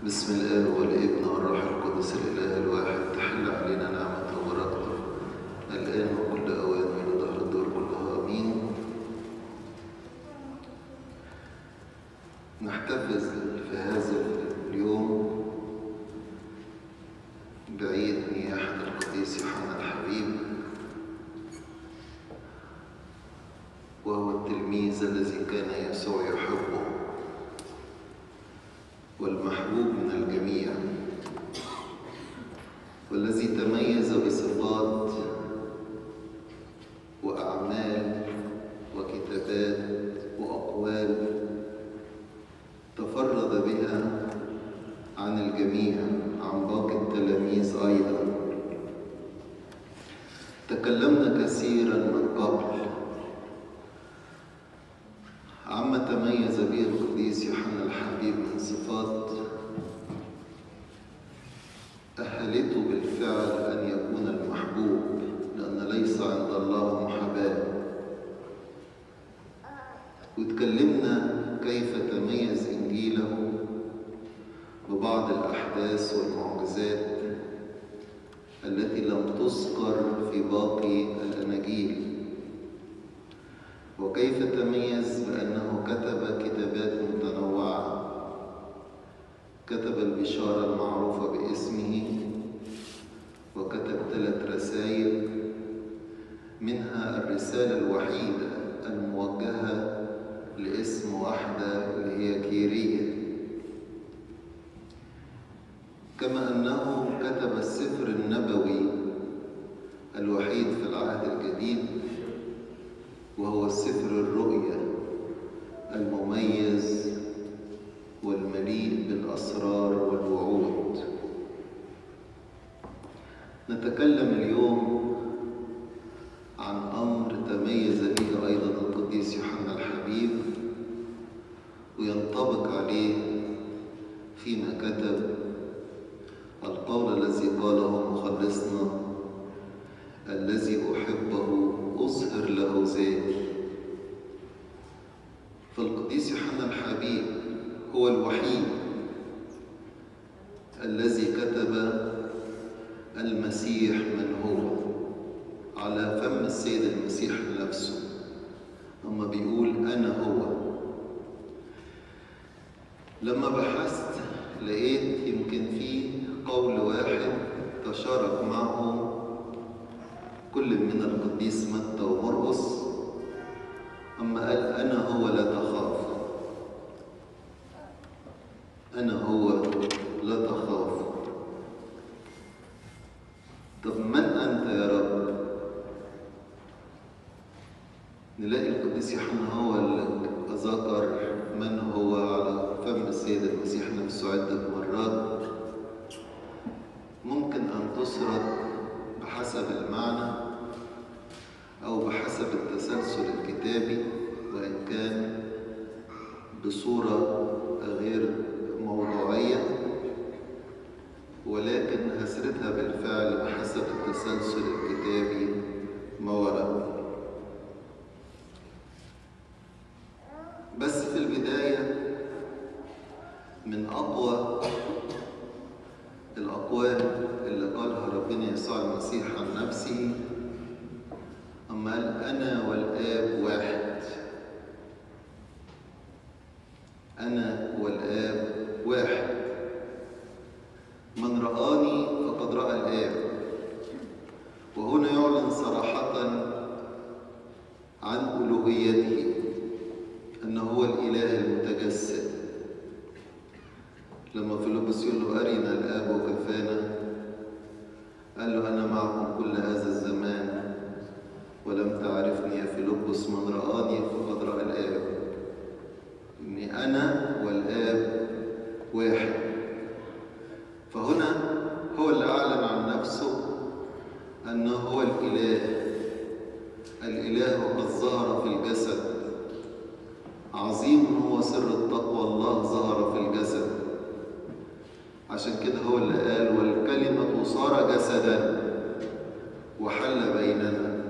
بسم الآب والابن والروح القدس الإله الواحد تحل علينا نعمته وبركته الآن وكل أوان وإلى دهر الدور كلها آمين نحتفظ في هذا اليوم بعيد نياحة القديس يوحنا الحبيب وهو التلميذ الذي كان يسوع يحبه والمحبوب من الجميع والذي تميز بصفات وأعمال وكتابات وأقوال تفرد بها عن الجميع عن باقي التلاميذ أيضا تكلمنا كثيرا من قبل عما تميز به القديس يوحنا الحبيب من صفات أهلته بالفعل أن يكون المحبوب لأن ليس عند الله محاباة وتكلمنا كيف تميز إنجيله ببعض الأحداث والمعجزات التي لم تذكر في باقي الأناجيل وكيف تميز بأنه كتب كتابات متنوعة كتب البشارة المعروفة باسمه وكتب ثلاث رسائل منها الرسالة الوحيدة الموجهة لاسم واحدة اللي هي كيرية كما أنه كتب السفر النبوي الوحيد في العهد الجديد وهو السفر الرؤيا المميز والمليء بالأسرار والوعود نتكلم اليوم عن أمر تميز به أيضا القديس يوحنا الحبيب وينطبق عليه فيما كتب القول الذي قاله مخلصنا الذي أحبه أظهر له ذاتي فالقديس يوحنا الحبيب هو الوحيد الذي كتب المسيح من هو على فم السيد المسيح نفسه أما بيقول أنا هو لما بحثت لقيت يمكن في قول واحد تشارك معه كل من القديس متى ومرقس أما قال أنا هو لا تخاف أنا هو لا تخاف طب من أنت يا رب؟ نلاقي القديس يوحنا هو اللي ذكر من هو على فم السيد المسيح نفسه عدة مرات ممكن أن تسرد بحسب المعنى أو بحسب التسلسل الكتابي وإن كان بصورة غير موضوعية ولكن هسردها بالفعل بحسب التسلسل الكتابي ما ورد بس في البداية من أقوى الأقوال اللي قالها ربنا يسوع المسيح عن نفسه أما قال أنا والآب واحد أنا والآب واحد من رآني فقد رأى الآب وهنا يعلن صراحة عن ألوهيته أنه هو الإله المتجسد لما فيلبس يقول له أرنا الآب وكفانا قال له أنا معكم كل هذا الزمان ولم تعرفني يا فيلبس من رآني فقد رأى الآب إني أنا والآب واحد فهنا هو اللي أعلن عن نفسه أنه هو الإله الإله قد ظهر في الجسد عظيم هو سر التقوى الله ظهر في الجسد عشان كده هو اللي قال والكلمة صار جسدا وحل بيننا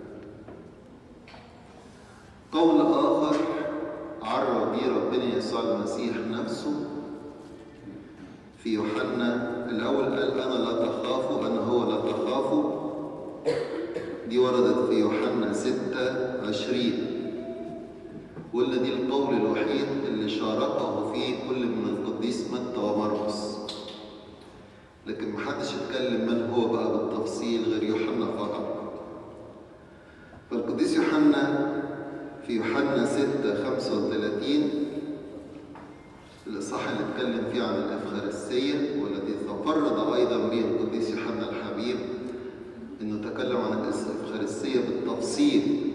قول آخر عرف به ربنا يسوع المسيح نفسه في يوحنا الأول قال أنا لا تخافوا أنا هو لا تخافوا دي وردت في يوحنا ستة عشرين وقلنا دي القول الوحيد اللي شاركه فيه كل من القديس متى ومرقس لكن محدش اتكلم من هو بقى بالتفصيل غير يوحنا فقط فالقديس يوحنا في يوحنا 6 35 الإصحاح اللي اتكلم فيه عن الإفخارستية والذي تفرد أيضا به القديس يوحنا الحبيب إنه تكلم عن الإفخارستية بالتفصيل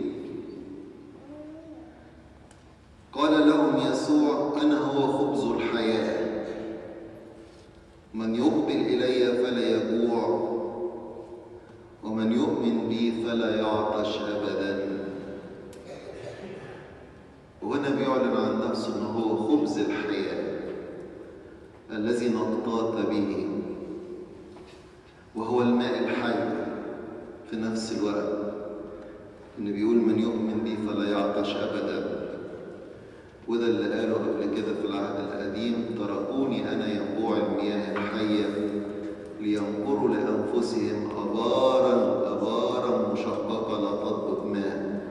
قال لهم يسوع أنا هو خبز الحياة من يقبل إلي فلا يجوع ومن يؤمن بي فلا يعطش أبدا وهنا بيعلن عن نفسه أنه هو خبز الحياة الذي نقتات به وهو الماء الحي في نفس الوقت إنه بيقول من يؤمن بي فلا يعطش أبدا وده اللي قاله قبل كده في العهد القديم تركوني أنا ينبوع المياه الحية لينقروا لأنفسهم أبارا أبارا مشققة لا تضبط ماء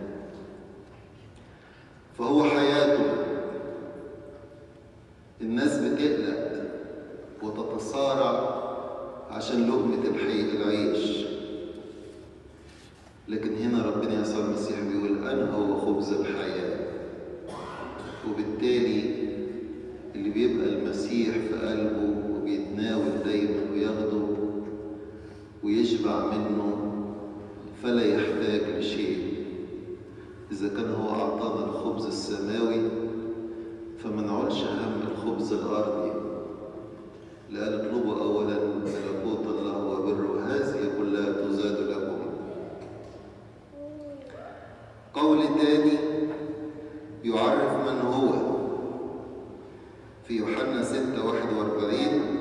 فهو حياته الناس بتقلق وتتصارع عشان لقمة الحي العيش لكن هنا ربنا يسوع المسيح بيقول أنا هو خبز الحياة وبالتالي اللي بيبقى المسيح في قلبه وبيتناول دايما وياخده ويشبع منه فلا يحتاج لشيء إذا كان هو أعطانا الخبز السماوي فما نعولش هم الخبز الأرضي لأن اطلبوا أولا ملكوت الله وبره هذه كلها تزاد لكم قول تاني يعرف من هو في يوحنا 6 41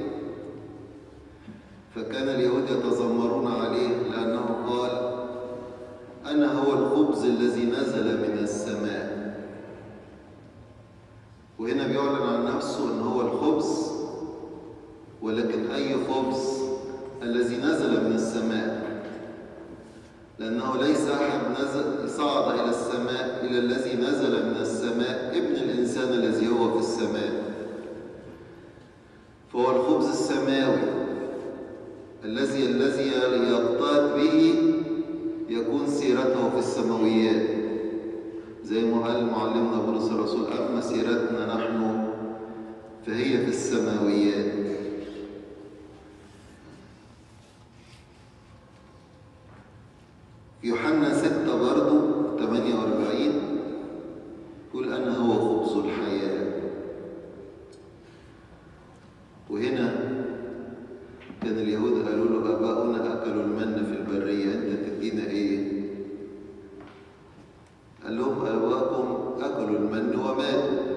فكان اليهود يتذمرون عليه لأنه قال أنا هو الخبز الذي نزل من السماء وهنا بيعلن عن نفسه أنه هو الخبز ولكن أي خبز الذي نزل من السماء لأنه ليس أحد نزل صعد إلى السماء إلى الذي نزل من السماء ابن الإنسان الذي هو في السماء فهو الخبز السماوي الذي الذي يقتات به يكون سيرته في السماويات زي ما قال معلمنا بولس الرسول أما سيرتنا نحن فهي في السماويات يوحنا 6 برضو 48 يقول أنا هو خبز الحياة وهنا كان اليهود قالوا له آباؤنا أكلوا المن في البرية أنت تدينا إيه؟ قال لهم آباؤكم أكلوا المن وماتوا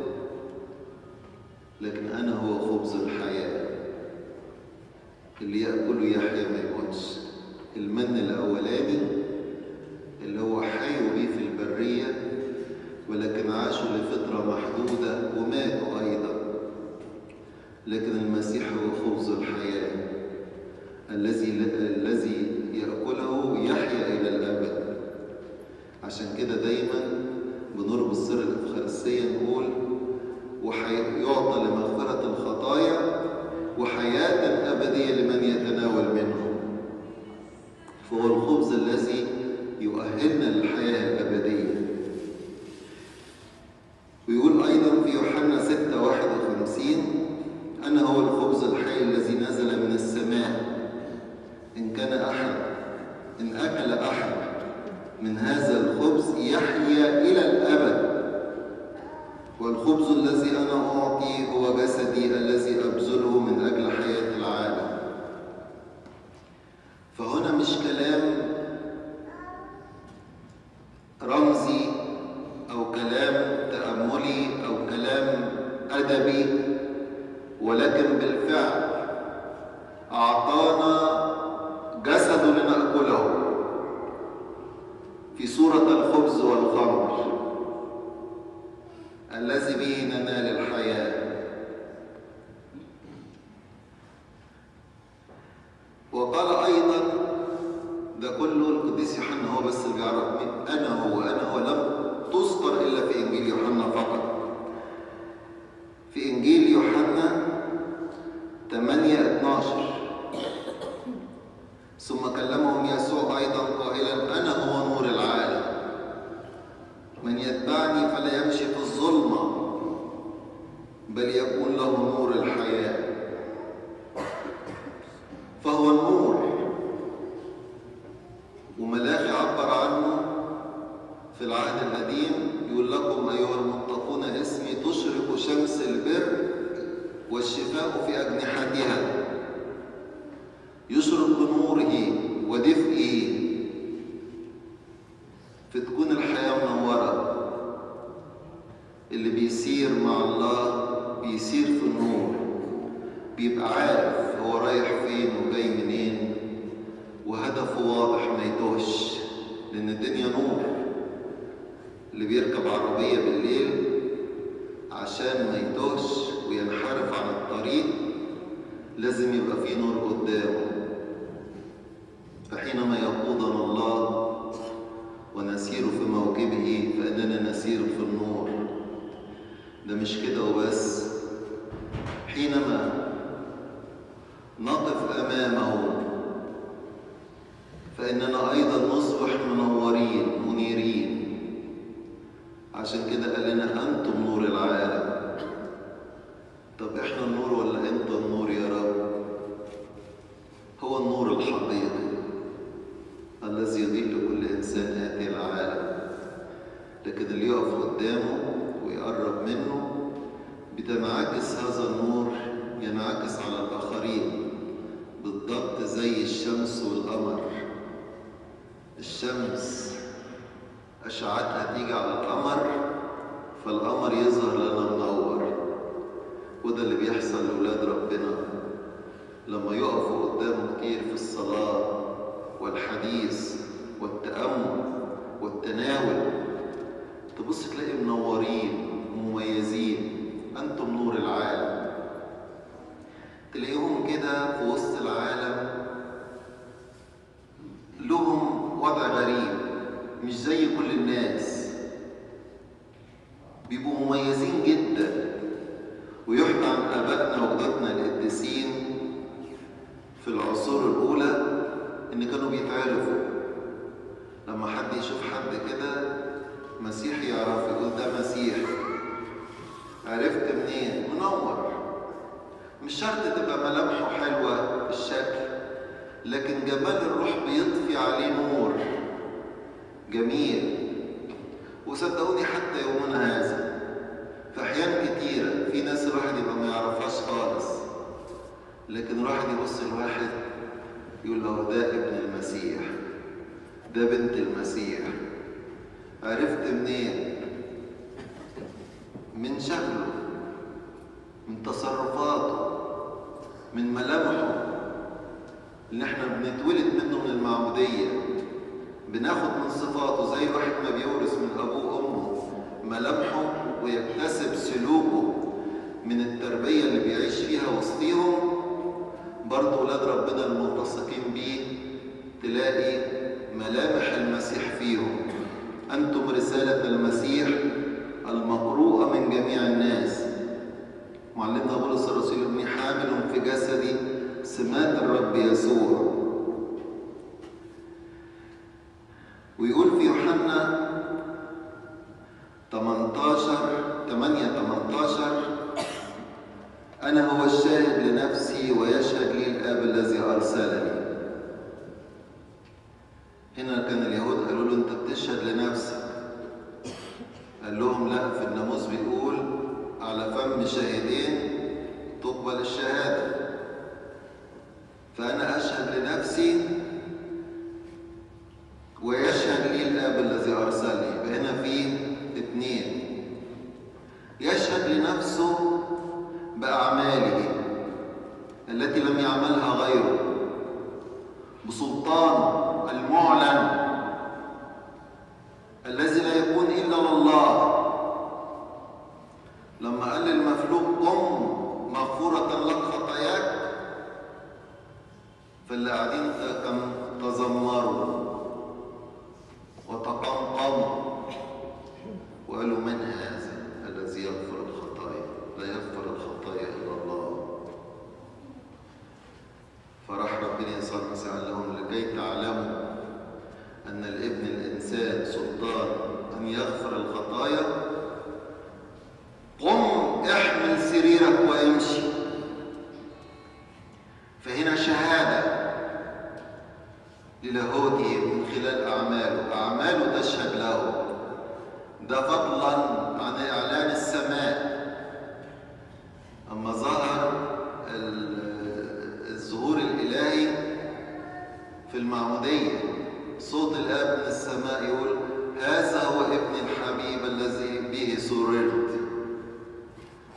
لكن أنا هو خبز الحياة اللي يأكله يحيى ما يموتش المن الأولاني اللي هو حيوا بيه في البرية ولكن عاشوا لفترة محدودة وماتوا أيضا لكن المسيح هو خبز الحياة الذي الذي يأكله يحيا إلى الأبد عشان كده دايما بنربط سر الإفخارستية نقول ويعطى لمغفرة الخطايا وحياة أبدية لمن يتناول منه فهو الخبز الذي يؤهلنا للحياة الأبدية ويقول أيضا في يوحنا 6 51 أنا هو الخبز الحي الذي نزل من السماء إن كان أحد إن أكل أحد من هذا الخبز يحيا إلى الأبد والخبز الذي أنا أعطي هو جسدي الذي أبذله من أجل حياة العالم فهنا مش كلام رمزي أو كلام تأملي أو كلام أدبي ولكن بالفعل أعطانا جسد لنأكله في صورة الخبز والخمر الذي به ننال الحياة بل يكون له نور الحياة فهو النور وملاخي عبر عنه في العهد القديم يقول لكم أيها المتقون اسمي تشرق شمس البر والشفاء في أجنحتها يشرق بنوره ودفئه فتكون الحياة منورة اللي بيسير مع الله بيسير في النور بيبقى عارف هو رايح فين وجاي منين وهدفه واضح ما يتوهش لأن الدنيا نور اللي بيركب عربية بالليل عشان ما يتوهش وينحرف عن الطريق لازم يبقى فيه نور قدامه فحينما يقودنا الله ونسير في موكبه فإننا نسير في النور ده مش كده وبس حينما نقف أمامه فإننا أيضا نصبح منورين منيرين عشان كده قال لنا أنتم نور العالم طب إحنا النور ولا أنت النور يا رب هو النور الحقيقي الذي يضيء لكل إنسان آتي العالم لكن اللي يقف قدامه ويقرب منه بتنعكس هذا النور ينعكس على الآخرين بالضبط زي الشمس والقمر الشمس أشعتها تيجي على القمر فالقمر يظهر لنا منور وده اللي بيحصل لأولاد ربنا لما يقفوا قدامه كتير في الصلاة والحديث والتأمل والتناول تبص تلاقي منورين مميزين أنتم نور العالم تلاقيهم كده في وسط العالم لهم وضع غريب مش زي كل الناس بيبقوا مميزين جدا ويحكى عن آبائنا وجداتنا القديسين في العصور الأولى إن كانوا بيتعرفوا لما حد يشوف حد كده مسيحي يعرف يقول ده مسيحي عرفت منين؟ منور مش شرط تبقى ملامحه حلوة في الشكل لكن جمال الروح بيطفي عليه نور جميل وصدقوني حتى يومنا هذا في أحيان كتيرة في ناس الواحد يبقى ما يعرفهاش خالص لكن الواحد يبص لواحد يقول له ده ابن المسيح ده بنت المسيح عرفت منين من شكله من تصرفاته من ملامحه اللي احنا بنتولد منه من المعمودية بناخد من صفاته زي الواحد ما بيورث من أبوه وأمه ملامحه ويكتسب سلوكه من التربية اللي بيعيش فيها وسطيهم برضه ولاد ربنا الملتصقين بيه تلاقي ملامح المسيح فيهم أنتم رسالة المسيح المقروءة من جميع الناس معلمنا بولس الرسول ابن حامل في جسدي سمات الرب يسوع ويقول في يوحنا 18 8 18 أنا هو الشاهد لنفسي ويشهد لي الآب الذي أرسلني هنا كان اليهود قالوا له أنت بتشهد لنفسك قال لهم لا في الناموس بيقول على فم شاهدين تقبل الشهادة فأنا أشهد لنفسي ويشهد لي الآب الذي أرسلني يبقى هنا في اثنين يشهد لنفسه بأعماله التي لم يعملها غيره بسلطان المعلن الذي لا يكون إلا لله لما قال للمفلوج قم مغفورة لك خطاياك فاللي قاعدين كان تذمروا وتقمقموا وقالوا من هذا الذي يغفر الخطايا لا يغفر الخطايا الا الله فراح ربنا يسوع المسيح قال لهم لكي تعلموا ان الابن الانسان سلطان ان يغفر الخطايا قم احمل سريرك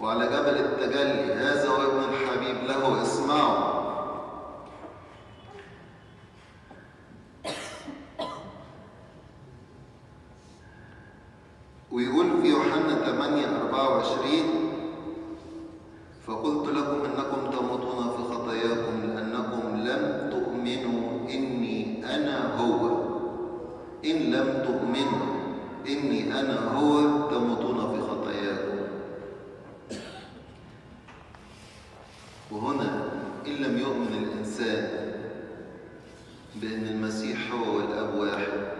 وعلى جبل التجلي هذا هو ابن الحبيب له اسمعوا ويقول في يوحنا 8 24 فقلت لكم انكم تموتون في خطاياكم لانكم لم تؤمنوا اني انا هو ان لم تؤمنوا اني انا هو تموتون في خطاياكم وهنا ان لم يؤمن الانسان بان المسيح هو والاب واحد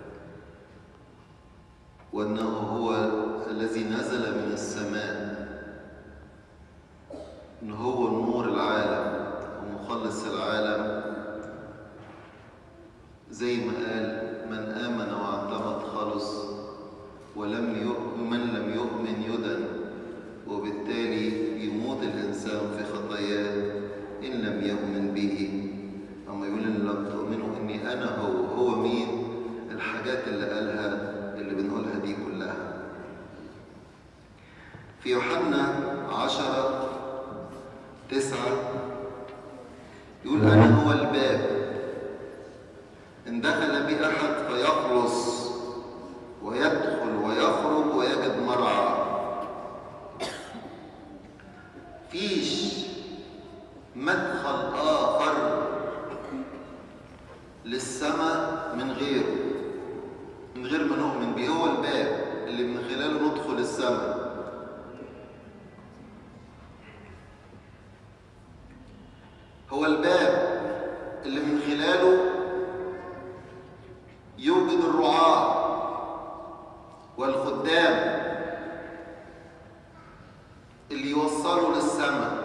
وأنه هو الذي نزل من السماء أنه هو نور العالم ومخلص العالم زي ما قال من آمن واعتمد خلص ولم يؤمن من لم يؤمن يدن وبالتالي يموت الإنسان في خطاياه إن لم يؤمن به أما يقول إن لم تؤمنوا إني أنا هو هو مين الحاجات اللي قالها اللي بنقولها دي كلها في يوحنا عشرة تسعة يقول أنا هو الباب إن دخل بي أحد فيخلص ويدخل ويخرج ويجد مرعى فيش مدخل آخر للسماء من غيره من غير ما نؤمن بيه هو الباب اللي من خلاله ندخل السماء هو الباب اللي من خلاله يوجد الرعاة والخدام اللي يوصلوا للسماء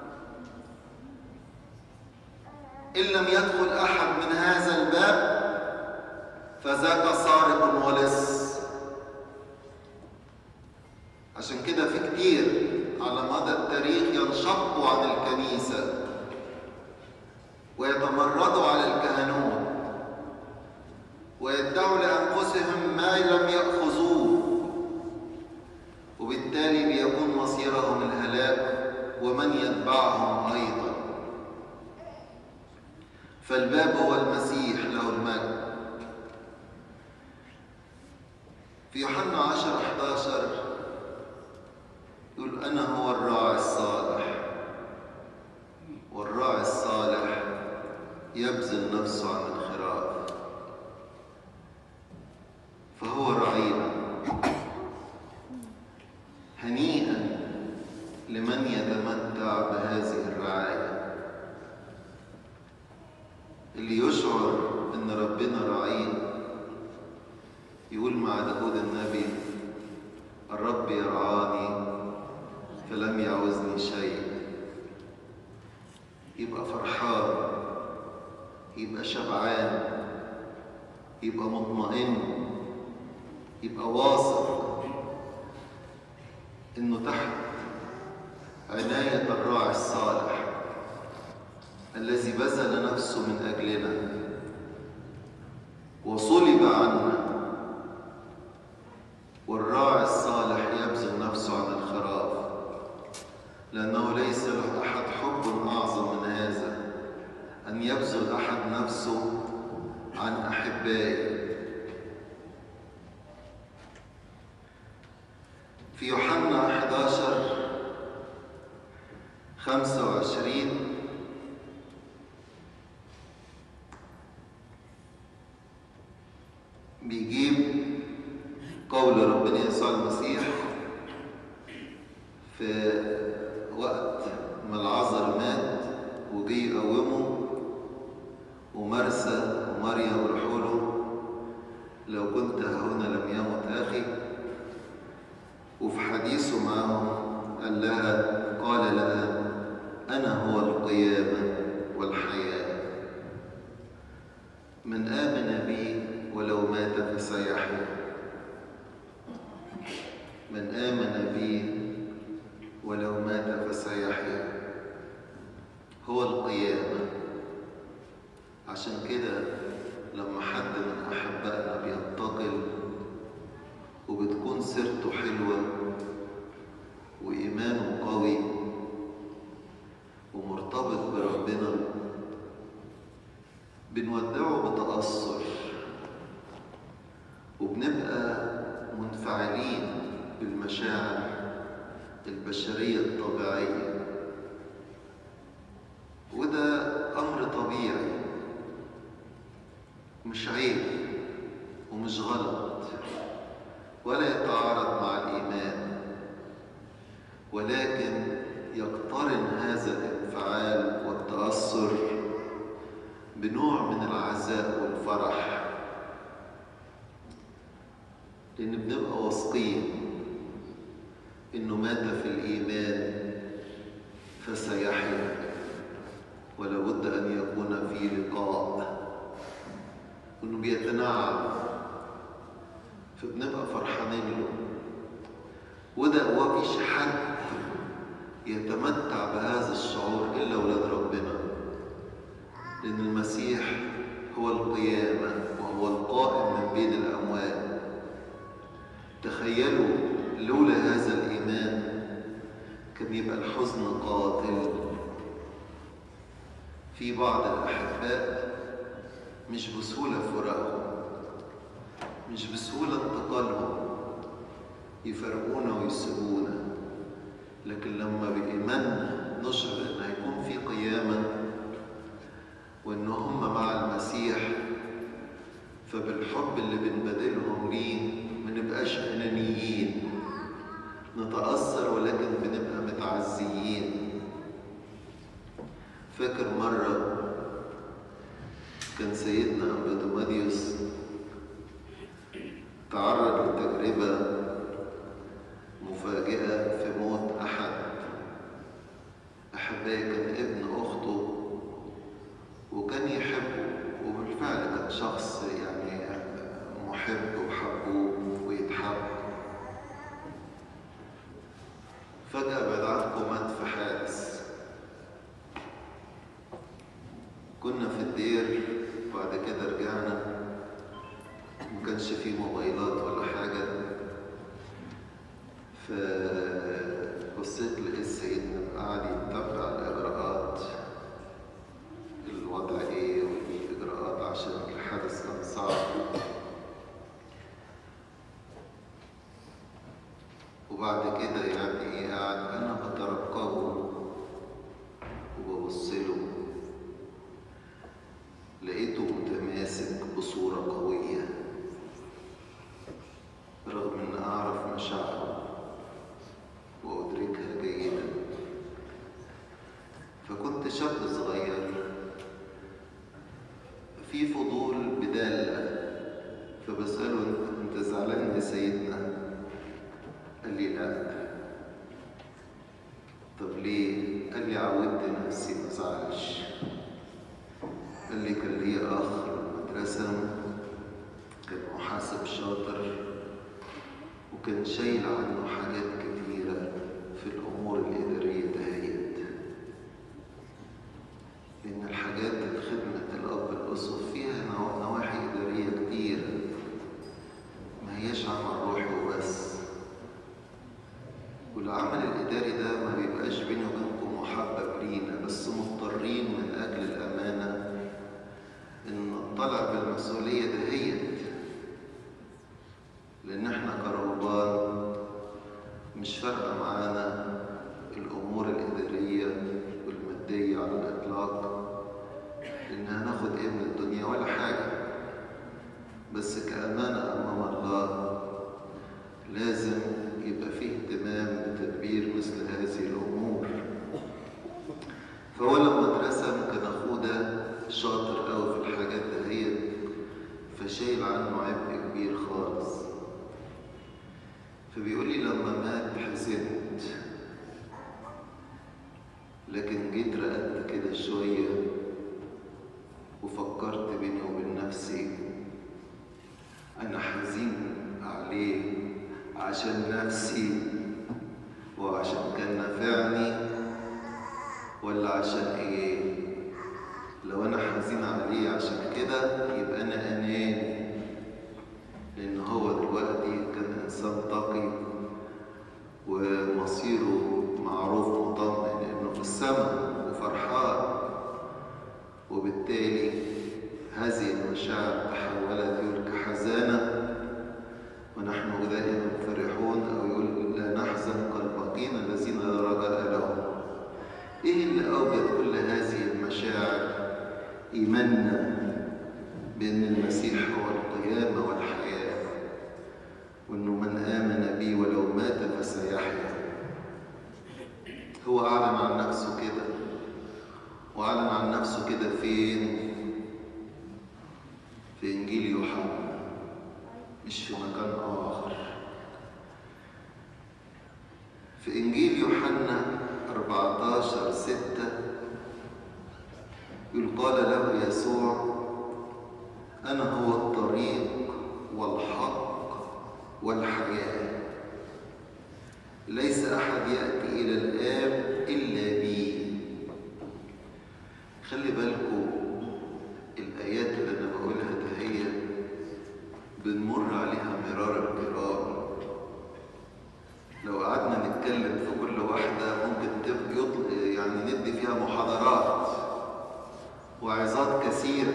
إن لم يدخل أحد من هذا الباب فذاك سارق ولص عشان كده في كتير على مدى التاريخ ينشقوا عن الكنيسة ويتمردوا على الكهنوت ويدعوا لأنفسهم ما لم يأخذوه وبالتالي بيكون مصيرهم الهلاك ومن يتبعهم أيضا فالباب هو المسيح له المجد في يوحنا 10 11 يقول أنا هو الراعي الصالح والراعي الصالح يبذل نفسه عن الخراف فهو راعينا هنيئا لمن يتمتع بهذه الرعاية اللي يشعر ان ربنا راعيه يقول مع داود النبي الرب يرعاني فلم يعوزني شيء يبقى فرحان يبقى شبعان يبقى مطمئن يبقى واثق انه تحت عناية الراعي الصالح الذي بذل نفسه من اجلنا وصلب عنا والراعي الصالح يبذل نفسه عن الخراف لأنه ليس له أحد حب أعظم من هذا أن يبذل أحد نفسه عن أحبائه في يوحنا 11 25 بيجيب قول ربنا يسوع المسيح في وقت ما العذر مات وجه يقومه ومرسى ومريم راحوا له لو كنت هنا لم يمت اخي وفي حديثه معهم قال لها قال لها انا هو القيامه والحياه من امن بي ولو مات فسيحيا من آمن بي ولو مات فسيحيا هو القيامة عشان كده لما حد من أحبائنا بينتقل وبتكون سيرته حلوة وإيمانه البشرية الطبيعية وده أمر طبيعي مش عيب ومش غلط ولا يتعارض مع الإيمان ولكن يقترن هذا الانفعال والتأثر بنوع من العزاء والفرح لأن بنبقى واثقين إنه مات في الإيمان فسيحيا ولا بد أن يكون في لقاء إنه بيتنعم فبنبقى فرحانين له وده مفيش حد يتمتع بهذا الشعور إلا أولاد ربنا لأن المسيح هو القيامة وهو القائم من بين الأموات تخيلوا لولا هذا الإيمان كان يبقى الحزن قاتل في بعض الأحباء مش بسهولة فراقهم مش بسهولة انتقالهم يفرقونا ويسيبونا لكن لما بإيماننا نشعر إن هيكون في قيامة وإن هم مع المسيح فبالحب اللي بنبادلهم ليه ما نبقاش أنانيين نتأثر ولكن بنبقى متعزيين فاكر مرة كان سيدنا أمبدوماديوس تعرض لتجربة مفاجئة في موت أحد أحبائي كان ابن أخته وكان يحبه وبالفعل كان شخص يعني محب وحبوب ويتحب فجأة بعد عنكم مات في حادث كنا في الدير بعد كده رجعنا ما كانش فيه موبايلات ولا حاجة فبصيت لقيت سيدنا قاعد يتبع الإجراءات الوضع إيه والإجراءات عشان الحدث كان صعب وبعد كده يعني إيه قاعد أنا بترقبه وببص له لقيته متماسك بصورة قوية رغم ان اعرف مشاعره وادركها جيدا فكنت شاب صغير في فضول بدالة فبسأله انت زعلان يا سيدنا قال لي لا طب ليه قال لي عودت نفسي ما ازعلش قال لي كان لي اخ في المدرسة كان محاسب شاطر وكان شايل عنه حاجات كتيرة في الأمور الإدارية دهيت لأن الحاجات خدمة الأب الأسر فيها نوا- نواحي إدارية كتيرة ما هياش عمل روحي وبس والعمل الإداري ده ما بيبقاش بيني وبينكم محبب لينا بس مضطرين من أجل الأمانة إن نطلع بالمسؤولية دهيت لأن إحنا كرهبان مش فارقة معانا الأمور الإدارية والمادية على الإطلاق لأن هناخد إيه من الدنيا ولا حاجة بس كأمانة أمام الله لازم يبقى فيه اهتمام بتدبير مثل هذه الأمور فهو لما اترسم كان أخوه ده شاطر أوي في الحاجات دهيت فشايل عنه عبء كبير خالص فبيقول لي لما مات حزنت لكن جيت رقدت كده شوية وفكرت بيني وبين نفسي أنا حزين عليه عشان نفسي وعشان كان نافعني ولا عشان إيه لو أنا حزين عليه عشان كده يبقى أنا أناني لأن هو دلوقتي كان إنسان تقي ومصيره معروف مطمئن إنه في السماء وفرحان وبالتالي هذه المشاعر تحولت يقول كحزانة ونحن دائما فرحون أو يقول لا نحزن كالباقين الذين إيماننا بأن المسيح هو القيامة والحياة وأنه من آمن بي ولو مات فسيحيا هو أعلن عن نفسه كده وأعلن عن نفسه كده فين؟ في إنجيل يوحنا مش في مكان آخر في إنجيل يوحنا 14 6 يقول قال له يسوع أنا هو الطريق والحق والحياة ليس أحد يأتي إلى الآب إلا بي خلي بالكم الآيات اللي أنا بقولها دهية بنمر عليها مرارا كرارا لو قعدنا نتكلم في كل واحدة ممكن تب- يطل... يعني ندي فيها محاضرات وعظات كثيرة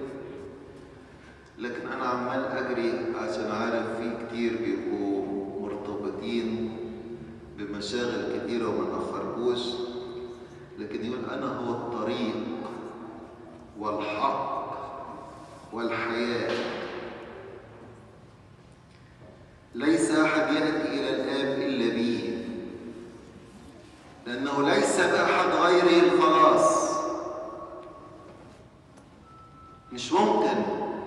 لكن أنا عمال أجري عشان عارف في كتير بيبقوا مرتبطين بمشاغل كتيرة وما نأخرجوش لكن يقول أنا هو الطريق والحق والحياة ليس أحد يأتي إلى الآب إلا بي لأنه ليس بأحد غيره الخلاص مش ممكن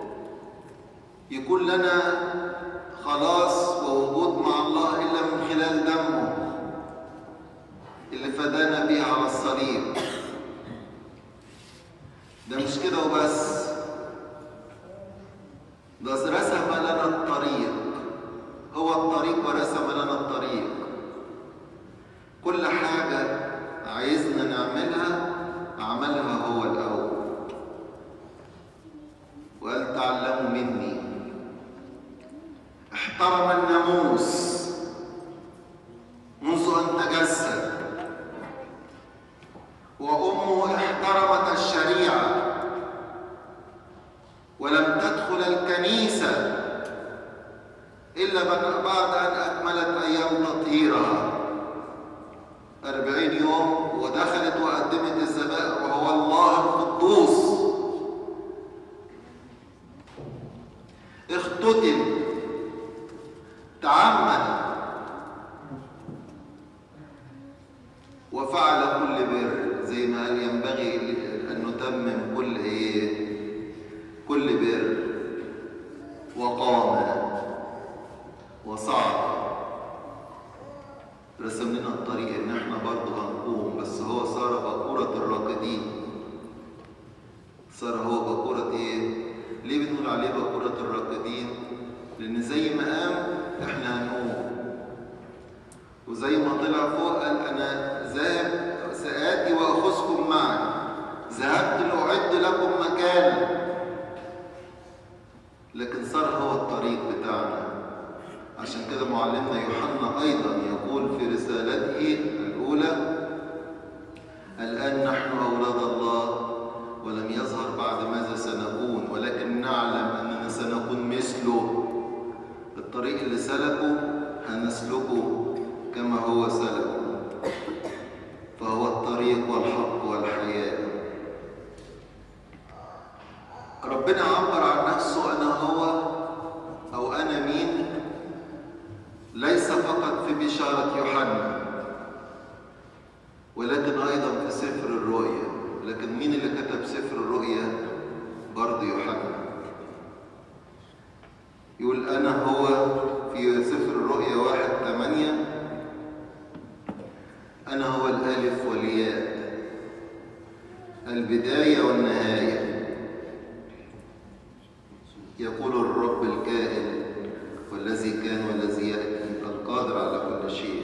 يكون لنا خلاص ووجود مع الله إلا من خلال دمه اللي فدانا بيه على الصليب ده مش كده وبس ده رسم لنا الطريق هو الطريق ورسم لنا الطريق كل حاجة عايزنا نعملها عملها هو الأول وقال تعلموا مني احترم الناموس منذ أن تجسد وأمه احترمت الشريعة ولم تدخل الكنيسة إلا بعد بعد أن أكملت أيام تطهيرها أربعين يوم ودخلت وقدمت الذبائح وهو الله القدوس اختتن تعمد وفعل كل بر زي ما قال ينبغي أن نتمم كل إيه كل بر وقام وصعد رسم لنا الطريق ان احنا برضه هنقوم بس هو صار بقورة الراكدين صار هو بقورة ايه؟ ليه بنقول عليه بقورة الراكدين؟ لأن زي ما قام احنا هنقوم وزي ما طلع فوق قال أنا ذاهب سآتي وأخذكم معي ذهبت لأعد لكم مكانا لكن صار هو الطريق بتاعنا عشان كده معلمنا يوحنا أيضا يقول في رسالته الأولى الآن نحن أولاد الله ولم يظهر بعد ماذا سنكون ولكن نعلم أننا سنكون مثله الطريق اللي سلكه هنسلكه كما هو سلكه فهو الطريق والحق والحياة ربنا عبر عن نفسه أنا هو أو أنا مين ليس فقط في بشارة يوحنا ولكن أيضا في سفر الرؤيا لكن مين اللي كتب سفر الرؤيا برضه يوحنا يقول أنا هو في سفر الرؤيا واحد ثمانية أنا هو الألف والياء البداية والنهاية يقول الرب الكائن والذي كان والذي يأتي القادر على كل شيء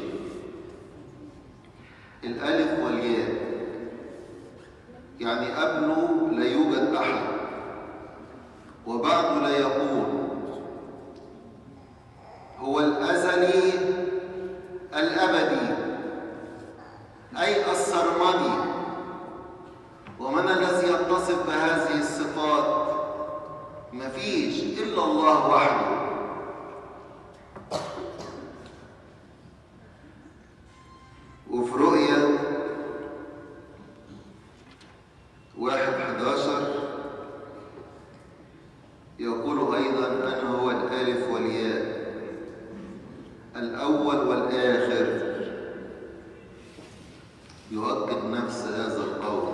الألف والياء يعني قبله لا يوجد أحد وبعده لا يكون هو الأزلي الأبدي أي السرمدي ومن الذي يتصف بهذه الصفات مفيش إلا الله وحده وفي رؤيا واحد حداشر يؤكد نفس هذا القول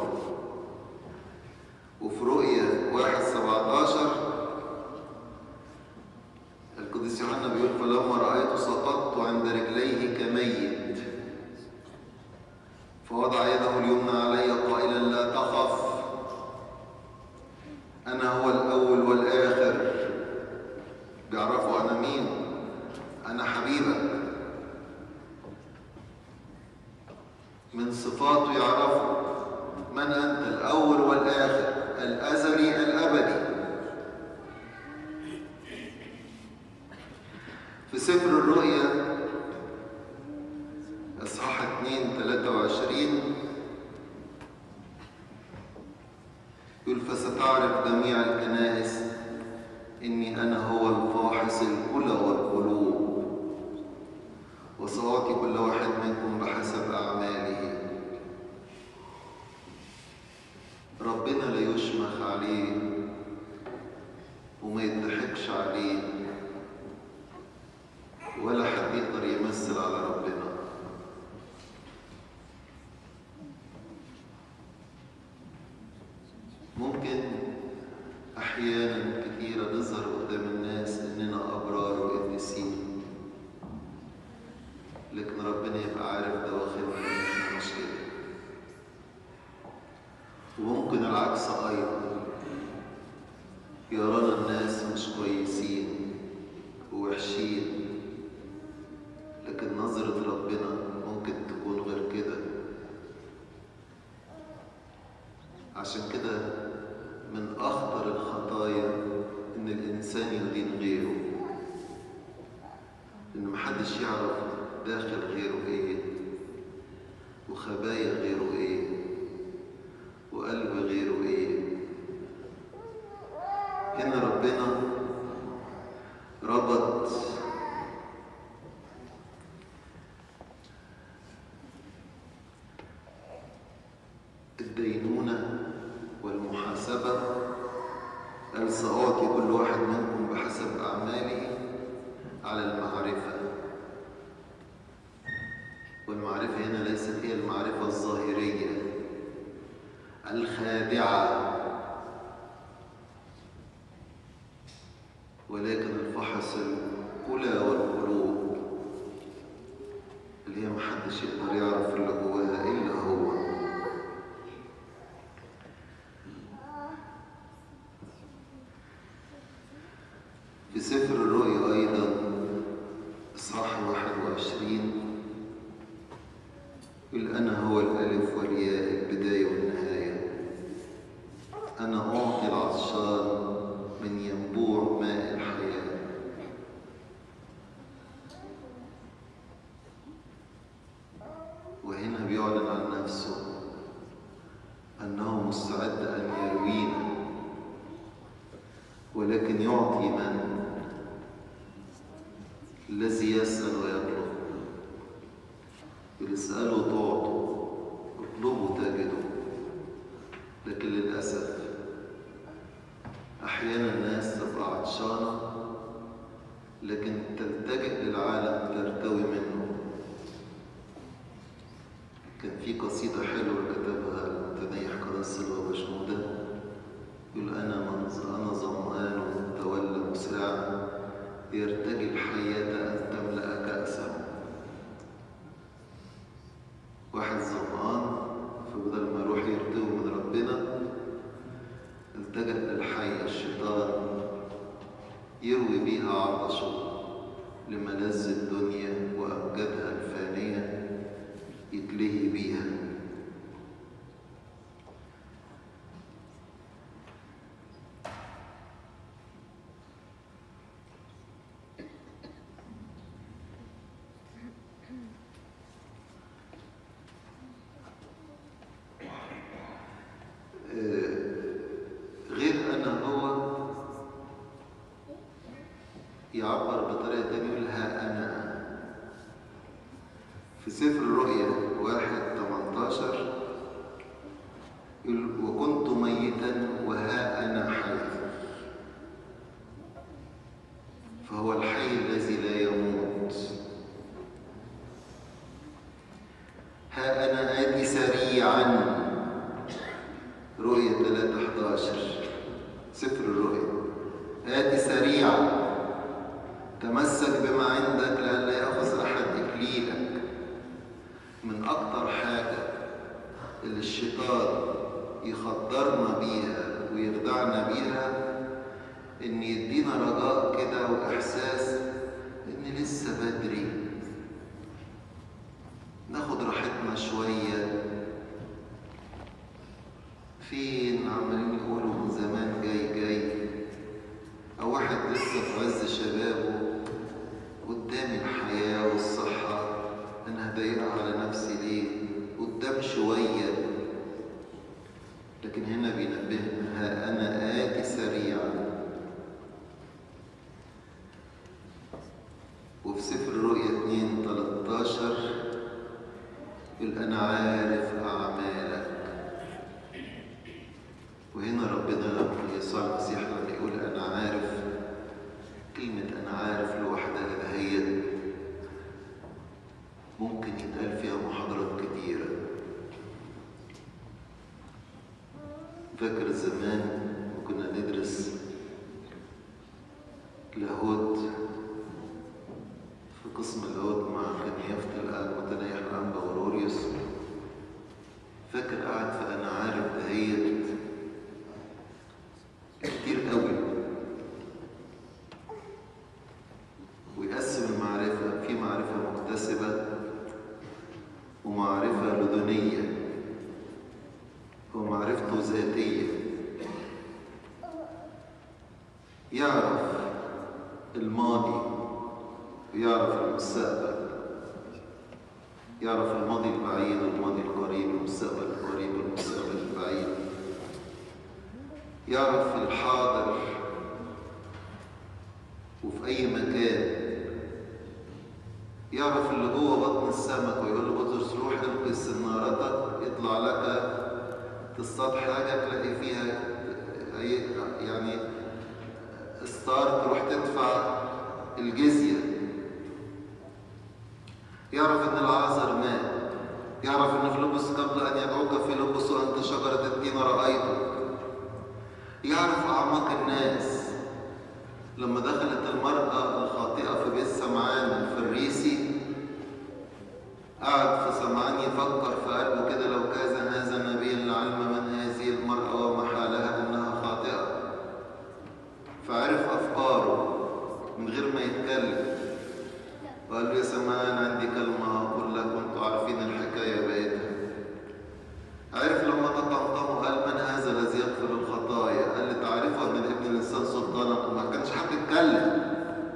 وفي رؤية واحد سبعتاشر القديس يوحنا بيقول فلما رأيته سقطت عند رجليه كميت فوضع يده اليمنى علي قائلا لا تخف أنا هو الأول والآخر بيعرفوا أنا مين أنا حبيبك من صفاته يعرفوا من أنت الأول والآخر الأزلي الأبدي في سفر الرؤيا إصحاح 2 23 يقول فستعرف جميع الكنائس إني أنا هو الفاحص الكلى والقلوب وسأعطي كل واحد منكم بحسب أعماله ربنا لا يشمخ عليه وما يضحكش عليه ولا حد يقدر يمثل على ربنا ممكن أحيانا كثيرة نظهر قدام الناس إننا أبرار وقديسين لكن ربنا يبقى عارف دواخلنا إن إحنا مش كده وممكن العكس أيضا يرانا الناس مش كويسين ووحشين لكن نظرة ربنا ممكن تكون غير كده عشان كده من أخطر الخطايا إن الإنسان يدين غيره إن محدش يعرف داخل غيره إيه وخبايا غيره إيه وقلب غيره إيه هنا ربنا ربط الدينونة والمحاسبة قال سأعطي كل واحد منكم بحسب أعماله على المعرفة والمعرفة هنا ليست هي المعرفة الظاهرية الخادعة ولكن الفحص الكلى والقلوب اللي هي محدش يقدر يعرف اللي جواها إلا هو في سفر الرؤيا أيضا إصحاح 21 يقول أنا هو الألف والياء البداية والنهاية أنا أعطي العطشان من ينبوع ماء الحياة وهنا بيعلن عن نفسه أنه مستعد أن يروينا ولكن يعطي من الذي يسأل ويطلب يقول اسألوا تعطوا اطلبوا تجدوا لكن للأسف أحيانا الناس تبقى عطشانة لكن تلتجئ للعالم ترتوي منه كان في قصيدة حلوة كتبها المتنيح قدس البابا شنودة يقول أنا من أنا ظمآن تولى مساع يرتجي الحياة أن تملأ كأسه واحد ظمآن فبدل ما يروح يرتوي من ربنا التجأ للحي الشيطان يروي بيها عطشه لملذ الدنيا وأمجادها الفانية يتلهي بيها غير أن هو يعبر بطريقة تانية يقول ها أنا في سفر الرؤيا واحد 18 يقول وكنت ميتا وها أنا حي فهو الحي الذي لا يموت ها أنا آتي سابقا سريعا رؤية 3 11 سفر الرؤيا آتي سريعا تمسك بما عندك لئلا يأخذ أحد إكليلك من أكتر حاجة اللي الشيطان يخدرنا بيها ويخدعنا بيها إن يدينا رجاء كده وإحساس إن لسه بدري ناخد راحتنا شوية فين عمالين يقولوا من زمان جاي جاي أو واحد لسه في عز شبابه قدام الحياة والصحة أنا هضايقها على نفسي ليه؟ قدام شوية لكن هنا بينبهنا ها أنا آتي سريعا وفي سفر الرؤيا 2 13 يقول أنا عارف أعمالك وهنا ربنا يسوع المسيح لما يقول أنا عارف كلمة أنا عارف لوحدها دهيت ممكن يتقال فيها محاضرات كتيرة فاكر زمان كنا ندرس لاهوت في قسم اللاهوت مع كنيافة المتنيح الأنبا غروريوس فاكر قاعد في أنا عارف دهيت كتير قوي ويقسم المعرفة في معرفة مكتسبة ومعرفة لدنية ومعرفته ذاتية يعرف الماضي ويعرف المستقبل يعرف الماضي البعيد والماضي القريب والمستقبل القريب والمستقبل البعيد يعرف الحاضر وفي أي مكان يعرف اللي جوه بطن السمك ويقول له بطرس روح القي سنارتك يطلع لك تصطاد حاجة تلاقي فيها يعني ستار تروح تدفع الجزية يعرف ان العازر مات يعرف ان فيلبس قبل ان يدعوك فيلبس وانت شجرة الدين رأيتك يعرف أعماق الناس لما دخلت المرأة الخاطئة في بيت سمعان الفريسي قعد في سمعان يفكر في قلبه كده لو كان هذا النبي لعلم من هذه المرأة وما حالها أنها خاطئة فعرف أفكاره من غير ما يتكلم وقال له يا سمعان عندي كلمة أقول لك وأنتوا عارفين الحكاية بقيتها عرف لما تطمطموا قال من هذا الذي يغفر الخطايا قال لي تعرفوا ان ابن الانسان سلطانا ما كانش حد يتكلم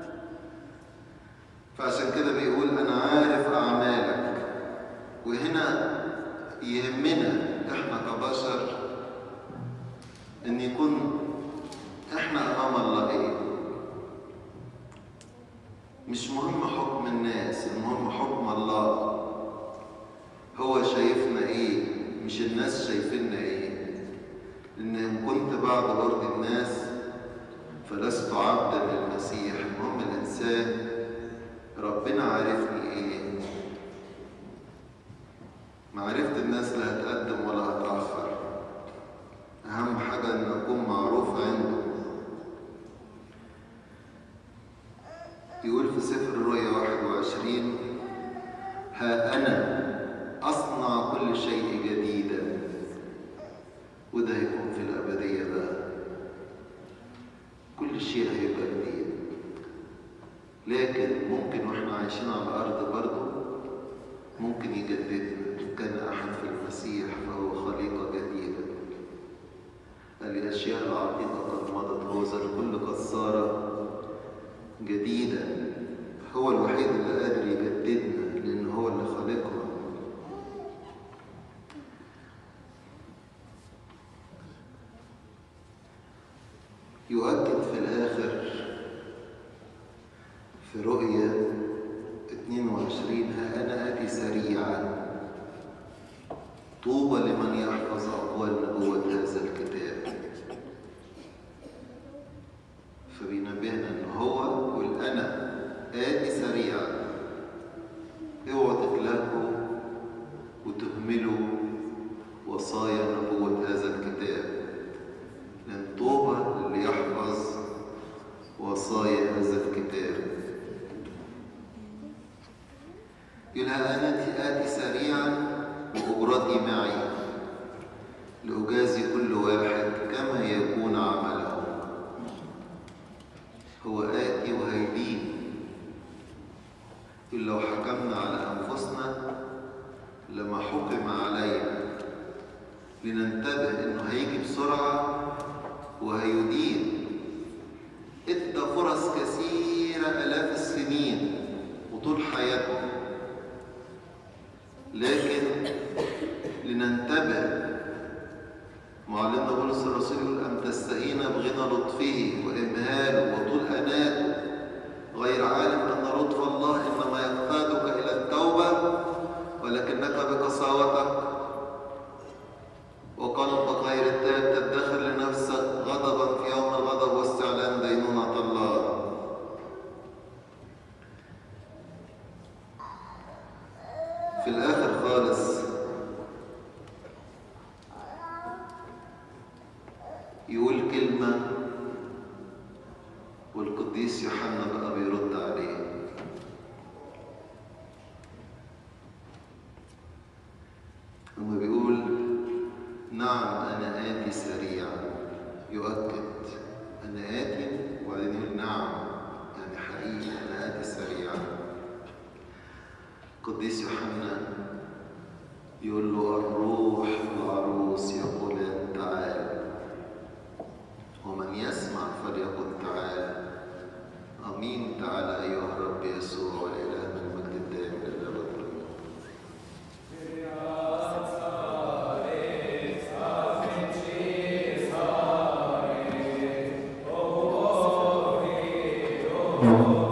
فعشان كده بيقول انا عارف اعمالك وهنا يهمنا احنا كبشر ان يكون احنا امام الله ايه مش مهم حكم الناس المهم حكم الله هو شايفنا ايه مش الناس شايفيننا ايه لان ان كنت بعد برض الناس فلست عبدا للمسيح المهم الانسان ربنا عارفني ايه معرفة الناس لا هتقدم ولا هتأخر أهم حاجة إن أكون معروف عنده يقول في سفر الرؤيا 21 ها أنا أصنع كل شيء جديدا وده هيكون في الأبدية بقى كل شيء هيبقى جديد لكن ممكن واحنا عايشين على الأرض برضه ممكن يجددنا إن كان أحد في المسيح فهو خليقة جديدة الأشياء العتيقة قد مضت هو ذا الكل قد صار جديدا هو الوحيد اللي قادر يجددنا لأن هو اللي خالقنا يؤكد في الآخر في رؤية 22 ها أنا آتي سريعا طوبى لمن يحفظ أقوال نبوة هذا الكتاب فبينبهنا إن هو يقول أنا آتي سريعا اوعوا تتلهوا وتهملوا لننتبه انه هيجي بسرعة وهيدين ادى فرص كثيرة الاف السنين وطول حياتنا لكن لننتبه معلمنا بولس الرسول يقول أن تستهين بغنى لطفه وإمهاله وطول أناته غير عالم أن لطف الله إنما يقتادك إلى التوبة ولكنك بقساوتك وقلبك غير التاب تدخر لنفسك غضبا في يوم الغضب واستعلان دينونة الله في الآخر خالص يقول كلمة والقديس يوحنا بقى بيرد عليه لما بيقول نعم أنا آتي سريعا يؤكد أنا آتي وبعدين يقول نعم يعني حقيقي أنا آتي سريعا القديس يوحنا يقول له الروح العروس يقولان تعال ومن يسمع فليقل تعال امين تعالى ايها الرب يسوع والالهنا المجد الدائم الى الابد Thank you.